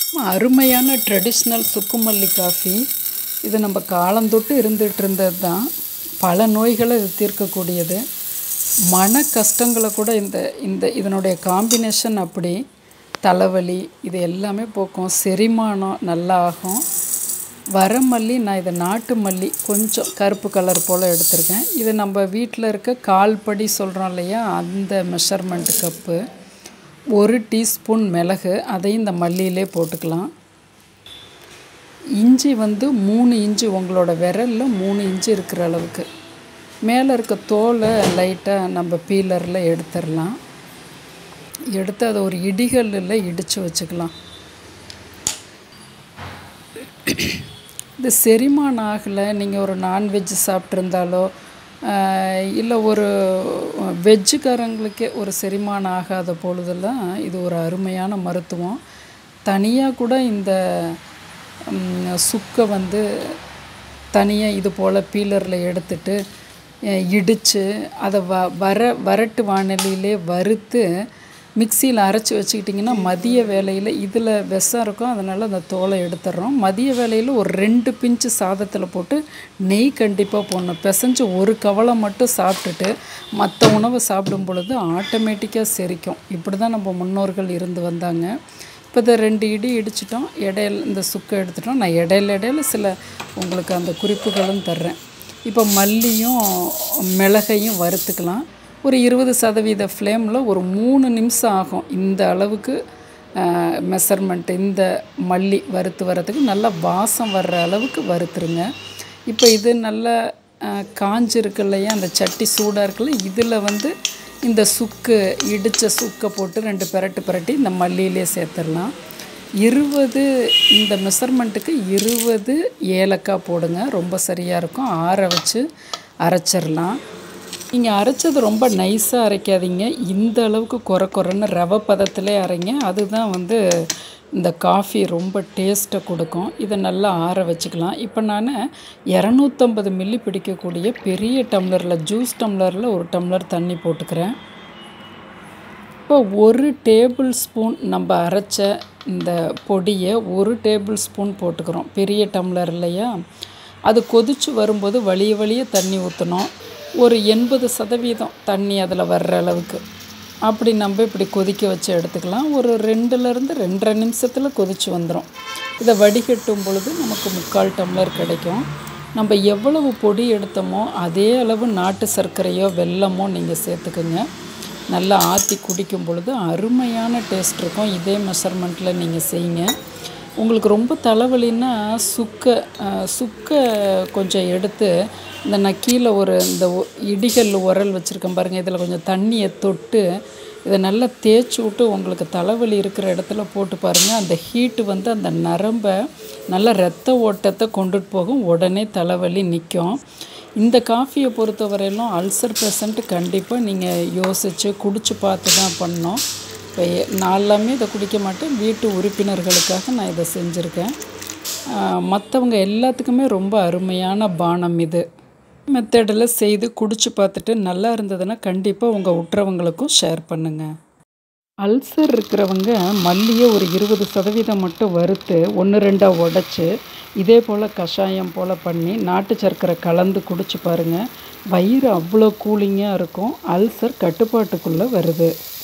அருமையான traditional சுக்குமல்லி coffee இது நம்ம காலந்தொட்டு இருந்துகிட்டு இருந்தது தான் பல நோய்களை இது தீர்க்கக்கூடியது மன கஷ்டங்களை கூட இந்த இந்த இதனுடைய காம்பினேஷன் அப்படி தலைவலி இது எல்லாமே போக்கும் செரிமானம் நல்லா ஆகும் வரமல்லி நான் இதை நாட்டு மல்லி கொஞ்சம் கருப்பு கலர் போல் எடுத்திருக்கேன் இது நம்ம வீட்டில் இருக்க கால்படி சொல்கிறோம் இல்லையா அந்த மெஷர்மெண்ட் கப்பு ஒரு டீஸ்பூன் மிளகு அதையும் இந்த மல்லியிலே போட்டுக்கலாம் இஞ்சி வந்து மூணு இஞ்சி உங்களோட விரலில் மூணு இஞ்சி இருக்கிற அளவுக்கு மேலே இருக்க தோலை லைட்டாக நம்ம பீலரில் எடுத்துடலாம் எடுத்து அதை ஒரு இடிகளில் இடித்து வச்சுக்கலாம் இது செரிமானம் ஆகலை நீங்கள் ஒரு நான்வெஜ் சாப்பிட்ருந்தாலோ இல்லை ஒரு வெஜ்ஜுக்காரங்களுக்கே ஒரு செரிமானம் ஆகாத பொழுதெல்லாம் இது ஒரு அருமையான மருத்துவம் தனியாக கூட இந்த சுக்கை வந்து தனியாக இது போல் பீலரில் எடுத்துட்டு இடித்து அதை வ வர வரட்டு வானலியிலே வறுத்து மிக்சியில் அரைச்சி வச்சுக்கிட்டிங்கன்னா மதிய வேலையில் இதில் விஷம் இருக்கும் அதனால் அந்த தோலை எடுத்துடுறோம் மதிய வேலையில் ஒரு ரெண்டு பிஞ்சு சாதத்தில் போட்டு நெய் கண்டிப்பாக போடணும் பிசைஞ்சு ஒரு கவலை மட்டும் சாப்பிட்டுட்டு மற்ற உணவை சாப்பிடும் பொழுது ஆட்டோமேட்டிக்காக செரிக்கும் இப்படி தான் நம்ம முன்னோர்கள் இருந்து வந்தாங்க இப்போ இதை ரெண்டு இடி இடிச்சிட்டோம் இடையில இந்த சுக்கை எடுத்துட்டோம் நான் இடையில இடையில சில உங்களுக்கு அந்த குறிப்புகளும் தர்றேன் இப்போ மல்லியும் மிளகையும் வறுத்துக்கலாம் ஒரு இருபது சதவீத ஃப்ளேமில் ஒரு மூணு நிமிஷம் ஆகும் இந்த அளவுக்கு மெஷர்மெண்ட் இந்த மல்லி வறுத்து வரதுக்கு நல்லா வாசம் வர்ற அளவுக்கு வறுத்துருங்க இப்போ இது நல்லா காஞ்சிருக்கு இல்லையா அந்த சட்டி சூடாக இருக்குல்ல இதில் வந்து இந்த சுக்கு இடித்த சுக்கை போட்டு ரெண்டு பெரட்டு பெரட்டி இந்த மல்லியிலே சேர்த்துடலாம் இருபது இந்த மெஷர்மெண்ட்டுக்கு இருபது ஏலக்காய் போடுங்க ரொம்ப சரியாக இருக்கும் ஆற வச்சு அரைச்சிடலாம் நீங்கள் அரைச்சது ரொம்ப நைஸாக அரைக்காதீங்க இந்த அளவுக்கு குறை குறைன்னு ரவை பதத்திலே அரைங்க அதுதான் வந்து இந்த காஃபி ரொம்ப டேஸ்ட்டை கொடுக்கும் இதை நல்லா ஆற வச்சுக்கலாம் இப்போ நான் இரநூத்தம்பது மில்லி பிடிக்கக்கூடிய பெரிய டம்ளரில் ஜூஸ் டம்ளரில் ஒரு டம்ளர் தண்ணி போட்டுக்கிறேன் இப்போ ஒரு டேபிள் ஸ்பூன் நம்ம அரைச்ச இந்த பொடியை ஒரு டேபிள் ஸ்பூன் போட்டுக்கிறோம் பெரிய டம்ளர் இல்லையா அது கொதித்து வரும்போது வழிய வழிய தண்ணி ஊற்றணும் ஒரு எண்பது சதவீதம் தண்ணி அதில் வர்ற அளவுக்கு அப்படி நம்ம இப்படி கொதிக்க வச்சு எடுத்துக்கலாம் ஒரு ரெண்டுலேருந்து ரெண்டரை நிமிஷத்தில் கொதித்து வந்துடும் இதை வடிகட்டும் பொழுது நமக்கு முக்கால் டம்ளர் கிடைக்கும் நம்ம எவ்வளவு பொடி எடுத்தோமோ அதே அளவு நாட்டு சர்க்கரையோ வெல்லமோ நீங்கள் சேர்த்துக்குங்க நல்லா ஆற்றி குடிக்கும் பொழுது அருமையான டேஸ்ட் இருக்கும் இதே மெஷர்மெண்ட்டில் நீங்கள் செய்யுங்க உங்களுக்கு ரொம்ப தலைவலின்னா சுக்கை சுக்கை கொஞ்சம் எடுத்து இந்த நான் கீழே ஒரு இந்த இடிகள் உரல் வச்சுருக்கேன் பாருங்கள் இதில் கொஞ்சம் தண்ணியை தொட்டு இதை நல்லா தேய்ச்சி விட்டு உங்களுக்கு தலைவலி இருக்கிற இடத்துல போட்டு பாருங்கள் அந்த ஹீட்டு வந்து அந்த நரம்பை நல்லா ரத்த ஓட்டத்தை கொண்டுட்டு போகும் உடனே தலைவலி நிற்கும் இந்த காஃபியை பொறுத்தவரையிலும் அல்சர் பேஷண்ட்டு கண்டிப்பாக நீங்கள் யோசித்து குடிச்சு பார்த்து தான் பண்ணோம் இப்போ நான் எல்லாமே இதை குடிக்க மாட்டேன் வீட்டு உறுப்பினர்களுக்காக நான் இதை செஞ்சுருக்கேன் மற்றவங்க எல்லாத்துக்குமே ரொம்ப அருமையான பானம் இது மெத்தடில் செய்து குடிச்சு பார்த்துட்டு நல்லா இருந்ததுன்னா கண்டிப்பாக உங்கள் உற்றவங்களுக்கும் ஷேர் பண்ணுங்கள் அல்சர் இருக்கிறவங்க மல்லியை ஒரு இருபது சதவீதம் மட்டும் வறுத்து ஒன்று ரெண்டாக உடச்சி இதே போல் கஷாயம் போல் பண்ணி நாட்டு சர்க்கரை கலந்து குடிச்சு பாருங்கள் வயிறு அவ்வளோ கூலிங்காக இருக்கும் அல்சர் கட்டுப்பாட்டுக்குள்ளே வருது